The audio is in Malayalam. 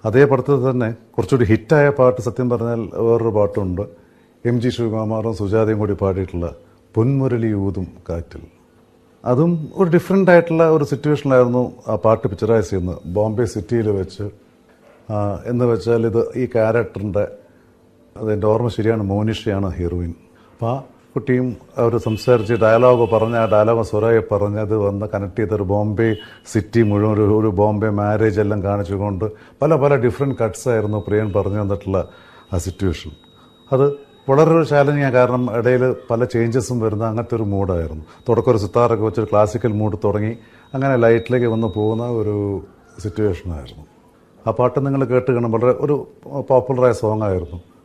അതേ പടത്തിൽ തന്നെ കുറച്ചുകൂടി ഹിറ്റായ പാട്ട് സത്യം പറഞ്ഞാൽ വേറൊരു പാട്ടുണ്ട് എം ജി ശിവകുമാറും സുജാതയും കൂടി പാടിയിട്ടുള്ള പൊന്മുരളി ഊതും കാറ്റിൽ അതും ഒരു ഡിഫറെൻ്റ് ആയിട്ടുള്ള ഒരു സിറ്റുവേഷനിലായിരുന്നു ആ പാട്ട് പിക്ചറൈസ് ചെയ്യുന്നത് ബോംബെ സിറ്റിയിൽ വെച്ച് ആ, എന്ന് വെച്ചാൽ ഇത് ഈ ക്യാരക്ടറിൻ്റെ അതെൻ്റെ ഓർമ്മ ശരിയാണ് മോനിഷയാണ് ഹീറോയിൻ അപ്പോൾ ആ കുട്ടിയും അവർ സംസാരിച്ച് ഡയലോഗ് പറഞ്ഞ ആ ഡയലോഗ് സ്വരായി പറഞ്ഞത് വന്ന് കണക്ട് ചെയ്തൊരു ബോംബെ സിറ്റി മുഴുവൻ ഒരു ഒരു ബോംബെ മാരേജ് എല്ലാം കാണിച്ചുകൊണ്ട് പല പല ഡിഫറെൻറ്റ് കട്ട്സ് ആയിരുന്നു പ്രിയൻ പറഞ്ഞു തന്നിട്ടുള്ള ആ സിറ്റുവേഷൻ അത് വളരെ ഒരു ചാലഞ്ചിങ് കാരണം ഇടയിൽ പല ചേഞ്ചസും വരുന്ന അങ്ങനത്തെ ഒരു മൂഡായിരുന്നു തുടക്കം ഒരു സിത്താറൊക്കെ വെച്ചൊരു ക്ലാസിക്കൽ മൂഡ് തുടങ്ങി അങ്ങനെ ലൈറ്റിലേക്ക് വന്ന് പോകുന്ന ഒരു സിറ്റുവേഷനായിരുന്നു ആ പാട്ട് നിങ്ങൾ കേട്ട് കാണും വളരെ ഒരു പോപ്പുലറായ സോങ് ആയിരുന്നു